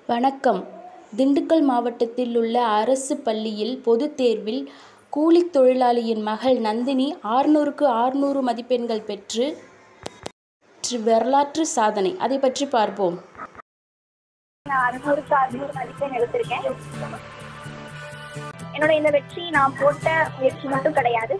வணக்கம் திண்டுக்கல் மாவட்டத்தில் உள்ள அரசு பள்ளியில் பொதுத் தேர்வில் கூலித் தொழிலாளியின் மகள் நந்தினி ஆறுநூறுக்கு ஆறுநூறு மதிப்பெண்கள் பெற்று வரலாற்று சாதனை அதை பற்றி பார்ப்போம் நான் அறுநூறுக்கு அறுநூறு மதிப்பெண் எடுத்திருக்கேன் என்னோட இந்த வெற்றி நான் போட்ட முயற்சி மட்டும் கிடையாது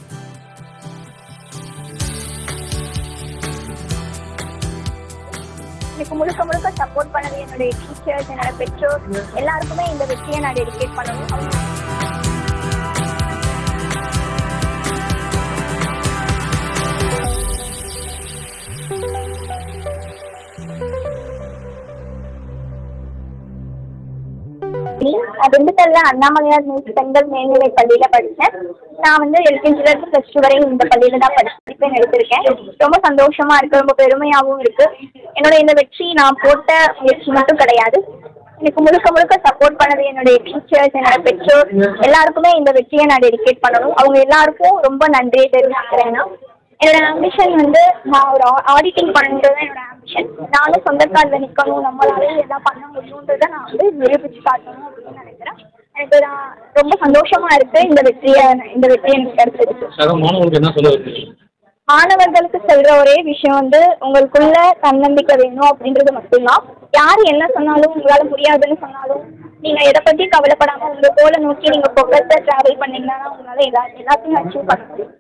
எனக்கு முழுக்க முழுக்க சப்போர்ட் பண்ணது என்னுடைய டீச்சர்ஸ் என்னோட பெற்றோர் எல்லாருக்குமே இந்த வெற்றியை நான் டெடிகேட் பண்ணணும் நான் திண்டுக்கல்ல அண்ணாமலையார் நியூஸ் பெண்கள் மேல்நிலை பள்ளியில படிச்சேன் நான் வந்து எல்கேஜில இருந்து பிளஸ் டூ வரையும் இந்த பள்ளியில தான் படிப்பேன் எடுத்திருக்கேன் ரொம்ப சந்தோஷமா இருக்கு ரொம்ப பெருமையாகவும் இருக்கு என்னோட இந்த வெற்றி நான் போட்ட முயற்சி மட்டும் கிடையாது எனக்கு முழுக்க முழுக்க சப்போர்ட் பண்ணது என்னுடைய டீச்சர்ஸ் என்னோட பெற்றோர் எல்லாருக்குமே இந்த வெற்றியை நான் டெடிகேட் பண்ணணும் அவங்க எல்லாருக்கும் ரொம்ப நன்றியை தெரிவிச்சுக்கிறேன் நான் என்னோட ஆம்பிஷன் வந்து நான் ஒரு ஆடிட்டிங் பண்ணுறது தான் என்னோட ஆம்பிஷன் நானும் சொந்த காலில் நிற்கணும் நம்மளாலே எல்லாம் பண்ண முடியுன்றதை நான் வந்து நிரூபிச்சு காட்டணும் அப்படின்னு நினைக்கிறேன் எனக்கு நான் ரொம்ப சந்தோஷமா இருக்கு இந்த வெற்றியை இந்த வெற்றி எனக்கு கிடைச்சிருக்கு சக மாணவர்களுக்கு என்ன சொல்ல விரும்புறீங்க மாணவர்களுக்கு சொல்ற ஒரே விஷயம் வந்து உங்களுக்குள்ள தன்னம்பிக்கை வேணும் அப்படின்றது மட்டும்தான் யார் என்ன சொன்னாலும் உங்களால முடியாதுன்னு சொன்னாலும் நீங்க எதை பத்தி கவலைப்படாம உங்க கோலை நோக்கி நீங்க ஃபோக்கஸா டிராவல் பண்ணீங்கன்னா உங்களால எல்லா எல்லாத்தையும் அச்சீவ் பண்ண முடியும்